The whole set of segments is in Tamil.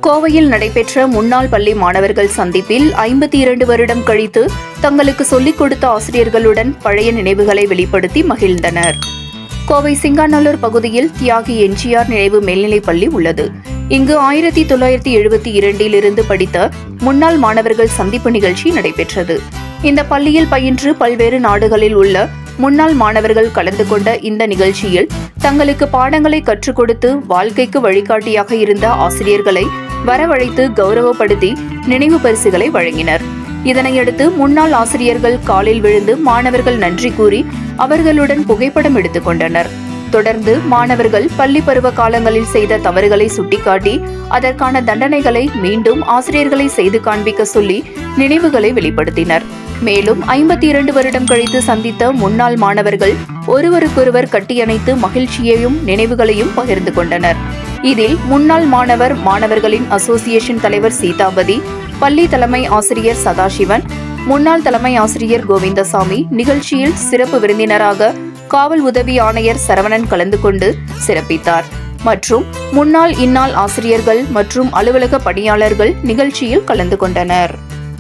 கோவையில் நடைபெற்ற முன்னாள் பள்ளி மாணவர்கள் சந்திப்பில் ஐம்பத்தி இரண்டு வருடம் கழித்து தங்களுக்கு சொல்லிக் கொடுத்த ஆசிரியர்களுடன் பழைய நினைவுகளை வெளிப்படுத்தி மகிழ்ந்தனர் கோவை சிங்காநல்லூர் பகுதியில் தியாகி எம்ஜிஆர் நினைவு மேல்நிலைப் பள்ளி உள்ளது இங்கு ஆயிரத்தி தொள்ளாயிரத்தி எழுபத்தி இரண்டில் இருந்து படித்த முன்னாள் மாணவர்கள் சந்திப்பு நிகழ்ச்சி நடைபெற்றது இந்த பள்ளியில் பயின்று பல்வேறு நாடுகளில் உள்ள முன்னாள் மாணவர்கள் கலந்து கொண்ட இந்த நிகழ்ச்சியில் தங்களுக்கு பாடங்களை கற்றுக் கொடுத்து வாழ்க்கைக்கு வழிகாட்டியாக இருந்த ஆசிரியர்களை வரவழைத்து கௌரவப்படுத்தி நினைவு பரிசுகளை வழங்கினர் இதனையடுத்து முன்னாள் ஆசிரியர்கள் காலில் விழுந்து மாணவர்கள் நன்றி கூறி அவர்களுடன் புகைப்படம் எடுத்துக் கொண்டனர் தொடர்ந்து மாணவர்கள் பள்ளி பருவ காலங்களில் செய்த தவறுகளை சுட்டிக்காட்டி அதற்கான தண்டனைகளை மீண்டும் ஆசிரியர்களை செய்து காண்பிக்க சொல்லி நினைவுகளை வெளிப்படுத்தினர் மேலும் ஐம்பத்தி இரண்டு வருடம் கழித்து சந்தித்த முன்னாள் மாணவர்கள் ஒருவருக்கொருவர் கட்டியணைத்து மகிழ்ச்சியையும் நினைவுகளையும் பகிர்ந்து கொண்டனர் இதில் முன்னாள் மாணவர் மாணவர்களின் அசோசியேஷன் தலைவர் சீதாபதி பள்ளி தலைமை ஆசிரியர் சதாசிவன் முன்னாள் தலைமை ஆசிரியர் கோவிந்தசாமி நிகழ்ச்சியில் சிறப்பு விருந்தினராக காவல் உதவி ஆணையர் சரவணன் கலந்து கொண்டு சிறப்பித்தார் மற்றும் முன்னாள் இந்நாள் ஆசிரியர்கள் மற்றும் அலுவலக பணியாளர்கள் நிகழ்ச்சியில் கலந்து கொண்டனர்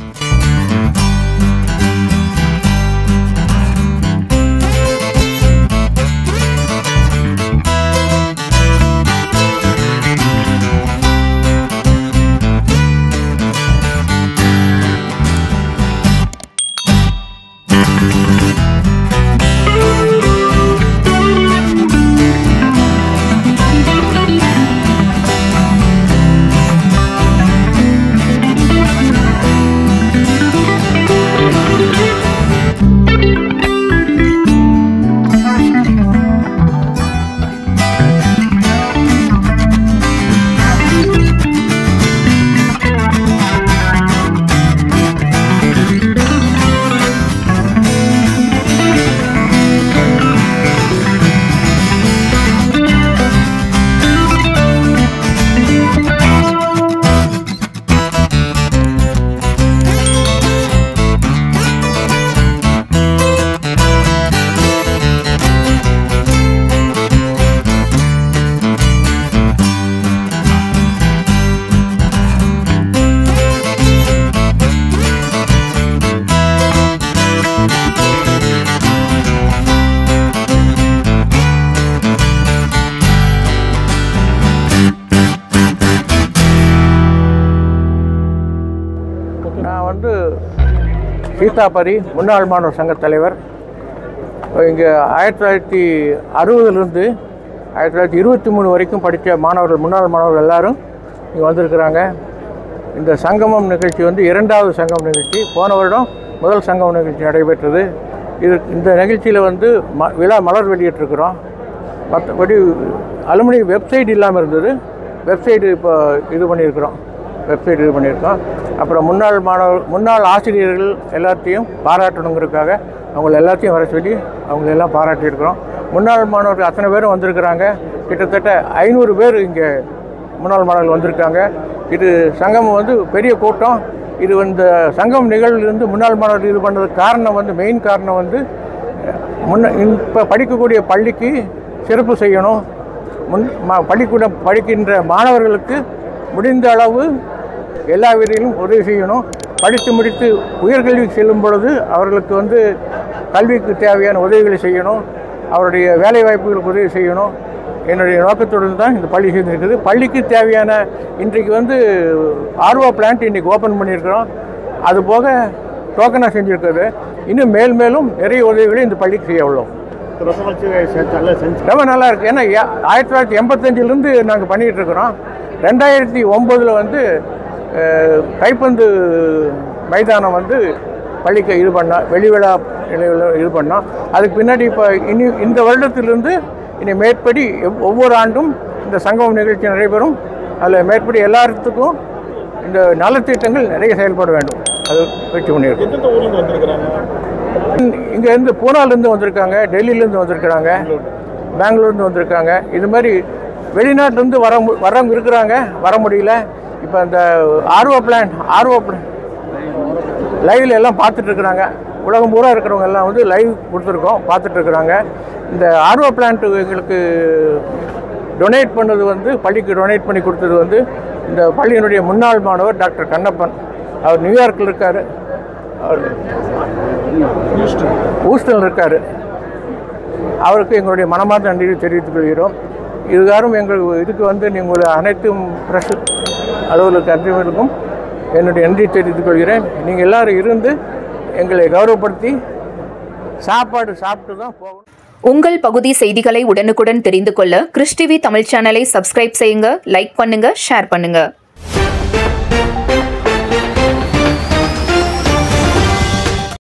நான் வந்து சீதாபரி முன்னாள் மாணவர் சங்க தலைவர் இங்கே ஆயிரத்தி தொள்ளாயிரத்தி அறுபதுலேருந்து ஆயிரத்தி தொள்ளாயிரத்தி இருபத்தி மூணு வரைக்கும் படித்த மாணவர்கள் முன்னாள் மாணவர்கள் எல்லாரும் இங்கே வந்திருக்கிறாங்க இந்த சங்கமம் நிகழ்ச்சி வந்து இரண்டாவது சங்கமம் நிகழ்ச்சி போன வருடம் முதல் சங்கமம் நிகழ்ச்சி நடைபெற்றது இது இந்த நிகழ்ச்சியில் வந்து ம விழா மலர் வெளியிட்டிருக்கிறோம் மற்றபடி அலுமினி வெப்சைட் இல்லாமல் இருந்தது வெப்சைட் இப்போ இது பண்ணியிருக்கிறோம் வெப்சைட் இது பண்ணியிருக்கோம் அப்புறம் முன்னாள் மாணவர் முன்னாள் ஆசிரியர்கள் எல்லாத்தையும் பாராட்டணுங்கிறதுக்காக அவங்கள எல்லாத்தையும் வர சொல்லி அவங்கள எல்லாம் பாராட்டியிருக்கிறோம் முன்னாள் மாணவர்கள் அத்தனை பேரும் வந்திருக்கிறாங்க கிட்டத்தட்ட ஐநூறு பேர் இங்கே முன்னாள் மாணவர்கள் வந்திருக்காங்க இது சங்கமம் வந்து பெரிய கூட்டம் இது இந்த சங்கம் நிகழ்விலிருந்து முன்னாள் மாணவர்கள் இது பண்ணதுக்கு காரணம் வந்து மெயின் காரணம் வந்து முன்ன இப்போ படிக்கக்கூடிய பள்ளிக்கு சிறப்பு செய்யணும் முன் ம பள்ளிக்கூடம் படிக்கின்ற மாணவர்களுக்கு முடிந்த அளவு எல்லா விதையிலும் உதவி செய்யணும் படித்து முடித்து உயர்கல்விக்கு செல்லும் பொழுது அவர்களுக்கு வந்து கல்விக்கு தேவையான உதவிகளை செய்யணும் அவருடைய வேலை வாய்ப்புகளுக்கு உதவி செய்யணும் என்னுடைய நோக்கத்துடன் தான் இந்த பள்ளி சேர்ந்துருக்குது பள்ளிக்கு தேவையான இன்றைக்கு வந்து ஆர்வா பிளான்ட் இன்றைக்கி ஓப்பன் பண்ணியிருக்கிறோம் அது போக டோக்கனாக செஞ்சுருக்குது இன்னும் மேல் மேலும் நிறைய உதவிகளை இந்த பள்ளிக்கு செய்ய உள்ளோம் ரொம்ப நல்லா இருக்கு ஏன்னா யா- ஆயிரத்தி தொள்ளாயிரத்தி எண்பத்தஞ்சிலேருந்து நாங்கள் பண்ணிகிட்டு இருக்கிறோம் ரெண்டாயிரத்தி ஒம்போதில் வந்து அஹ், கைப்பந்து மைதானம் வந்து பள்ளிக்கு இது பண்ணோம் வெளிவிழா நிலையில் இது பண்ணோம் அதுக்கு பின்னாடி இப்போ இனி இந்த வருடத்திலிருந்து இனி மேற்படி எவ்- ஒவ்வொரு ஆண்டும் இந்த சங்கமம் நிகழ்ச்சி நடைபெறும் அதில் மேற்படி எல்லாத்துக்கும் இந்த நலத்திட்டங்கள் நிறைய செயல்பட வேண்டும் அது முயற்சி பண்ணியிருக்கோம் எந்தெந்த ஊர்லேருந்து வந்திருக்கிறாங்க இங்கேருந்து பூனாலேருந்து வந்திருக்காங்க டெல்லியிலேருந்து வந்திருக்கிறாங்க பெங்களூர்லேருந்து வந்திருக்காங்க இது மாதிரி வெளிநாட்டிலேருந்து வர மு- வரவங்க இருக்கிறாங்க வர முடியல இப்போ அந்த ஆர்வோ பிளான் ஆர்வோ பிளான் லைவ்ல எல்லாம் பார்த்துட்டு இருக்கிறாங்க உலகம் பூரா இருக்கிறவங்க எல்லாம் வந்து லைவ் கொடுத்துருக்கோம் பார்த்துட்டு இருக்கிறாங்க இந்த ஆர்வோ பிளான்ட் எங்களுக்கு டொனேட் பண்ணது வந்து பள்ளிக்கு டொனேட் பண்ணி கொடுத்தது வந்து இந்த பள்ளியினுடைய முன்னாள் மாணவர் டாக்டர் கண்ணப்பன் அவர் நியூயார்க்கில் இருக்கார் அவர் ஹூஸ்டனில் இருக்கார் அவருக்கு எங்களுடைய மனமார்ந்த நன்றியை தெரிவித்துக் கொள்கிறோம் இதுகாரும் எங்கள் இதுக்கு வந்து நீங்கள் அனைத்து பிரஸ் அலுவலக அதிபர்களுக்கும் என்னுடைய நன்றி தெரிவித்துக் கொள்கிறேன் நீங்கள் எல்லாரும் இருந்து எங்களை கௌரவப்படுத்தி சாப்பாடு சாப்பிட்டு தான் போகணும் உங்கள் பகுதி செய்திகளை உடனுக்குடன் தெரிந்து கொள்ள கிறிஸ் டிவி தமிழ் சேனலை சப்ஸ்கிரைப் செய்யுங்க லைக் பண்ணுங்க ஷேர் பண்ணுங்க